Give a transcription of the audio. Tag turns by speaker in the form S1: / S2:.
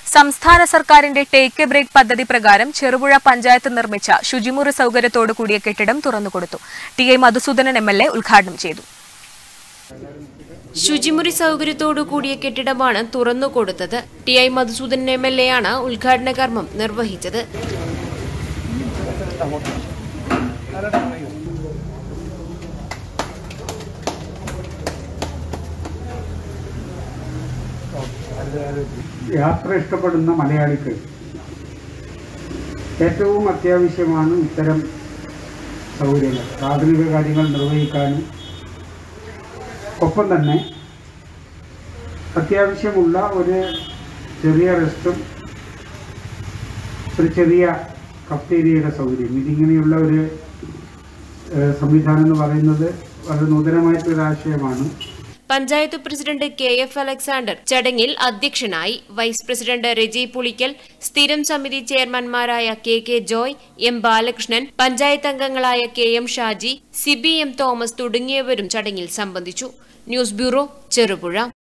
S1: സംസ്ഥാന സർക്കാരിന്റെ take A break പദ്ധതി പ്രകാരം ചെറുപുഴ പഞ്ചായത്ത് നിർമ്മിച്ച ശുചിമുറി സൗകര്യത്തോടു കൂടിയ കെട്ടിടം തുറന്നുകൊടുത്തു T I Madhusoodanan M L A ഉദ്ഘാടനം ചെയ്തു
S2: ശുചിമുറി സൗകര്യത്തോടു കൂടിയ കെട്ടിടമാണ് തുറന്നുകൊടുത്തത് T I Madhusudan M L A ആണ് ഉദ്ഘാടന കർമ്മം നിർവഹിച്ചത്
S3: യാത്ര ഇഷ്ടപ്പെടുന്ന മലയാളിക്ക് ഏറ്റവും അത്യാവശ്യമാണ് ഇത്തരം സൗകര്യങ്ങൾ പ്രാഥമിക കാര്യങ്ങൾ നിർവഹിക്കാനും ഒപ്പം തന്നെ അത്യാവശ്യമുള്ള ഒരു ചെറിയ റെസ്റ്റും ഒരു ചെറിയ കഫ്റ്റേരിയയുടെ സൗകര്യം ഇതിങ്ങനെയുള്ള ഒരു ഏഹ്, സംവിധാനം എന്ന് പറയുന്നത് വളരെ നൂതനമായിട്ടൊരു ആശയമാണ്
S2: panchayat president K F Alexander ചടങ്ങിൽ അധ്യക്ഷനായി വൈസ് പ്രസിഡന്റ് രജി പുളിക്കൽ സ്ഥിരം സമിതി ചെയർമാൻമാരായ K K Joy M Balakrishnan panchayat അംഗങ്ങളായ K M Shaji Sibi M Thomas തുടങ്ങിയവരും ചടങ്ങിൽ സംബന്ധിച്ചു ന്യൂസ് ബ്യൂറോ ചെറുപുഴ